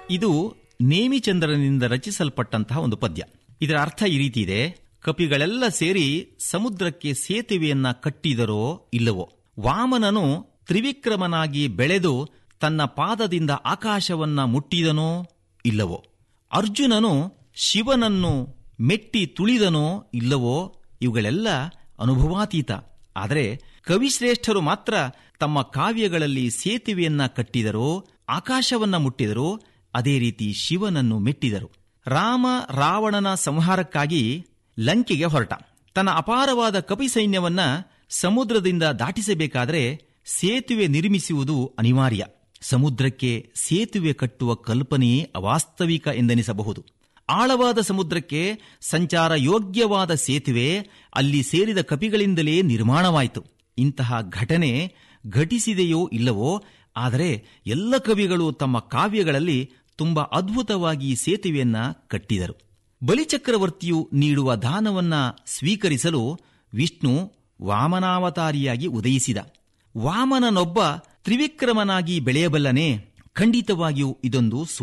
ಇದು ನೇಮಿಚಂದ್ರನಿಂದ ರಚಿಸಲ್ಪಟ್ಟಂತಹ ಒಂದು ಪದ್ಯ ಇದರ ಅರ್ಥ ಈ ರೀತಿ ಇದೆ ಕಪಿಗಳೆಲ್ಲ ಸೇರಿ ಸಮುದ್ರಕ್ಕೆ ಸೇತುವೆಯನ್ನ ಕಟ್ಟಿದರೋ ಇಲ್ಲವೋ ವಾಮನನು ತ್ರಿವಿಕ್ರಮನಾಗಿ ಬೆಳೆದು ತನ್ನ ಪಾದದಿಂದ ಆಕಾಶವನ್ನ ಮುಟ್ಟಿದನೋ ಇಲ್ಲವೋ ಅರ್ಜುನನು ಶಿವನನ್ನು ಮೆಟ್ಟಿ ತುಳಿದನೋ ಇಲ್ಲವೋ ಇವುಗಳೆಲ್ಲ ಅನುಭವಾತೀತ ಆದರೆ ಕವಿಶ್ರೇಷ್ಠರು ಮಾತ್ರ ತಮ್ಮ ಕಾವ್ಯಗಳಲ್ಲಿ ಸೇತುವೆಯನ್ನ ಕಟ್ಟಿದರೋ ಆಕಾಶವನ್ನ ಮುಟ್ಟಿದರೋ ಅದೇ ರೀತಿ ಶಿವನನ್ನು ಮೆಟ್ಟಿದರು ರಾಮ ರಾವಣನ ಸಂಹಾರಕ್ಕಾಗಿ ಲಂಕೆಗೆ ಹೊರಟ ತನ್ನ ಅಪಾರವಾದ ಕಪಿ ಸೈನ್ಯವನ್ನ ಸಮುದ್ರದಿಂದ ದಾಟಿಸಬೇಕಾದರೆ ಸೇತುವೆ ನಿರ್ಮಿಸುವುದು ಅನಿವಾರ್ಯ ಸಮುದ್ರಕ್ಕೆ ಸೇತುವೆ ಕಟ್ಟುವ ಕಲ್ಪನೆಯೇ ಅವಾಸ್ತವಿಕ ಎಂದೆನಿಸಬಹುದು ಆಳವಾದ ಸಮುದ್ರಕ್ಕೆ ಸಂಚಾರ ಯೋಗ್ಯವಾದ ಸೇತುವೆ ಅಲ್ಲಿ ಸೇರಿದ ಕಪಿಗಳಿಂದಲೇ ನಿರ್ಮಾಣವಾಯಿತು ಇಂತಹ ಘಟನೆ ಘಟಿಸಿದೆಯೋ ಇಲ್ಲವೋ ಆದರೆ ಎಲ್ಲ ಕವಿಗಳು ತಮ್ಮ ಕಾವ್ಯಗಳಲ್ಲಿ ತುಂಬಾ ಅದ್ಭುತವಾಗಿ ಸೇತುವೆಯನ್ನ ಕಟ್ಟಿದರು ಬಲಿಚಕ್ರವರ್ತಿಯು ನೀಡುವ ದಾನವನ್ನ ಸ್ವೀಕರಿಸಲು ವಿಷ್ಣು ವಾಮನಾವತಾರಿಯಾಗಿ ಉದಯಿಸಿದ ವಾಮನನೊಬ್ಬ ತ್ರಿವಿಕ್ರಮನಾಗಿ ಬೆಳೆಯಬಲ್ಲನೆ ಖಂಡಿತವಾಗಿಯೂ ಇದೊಂದು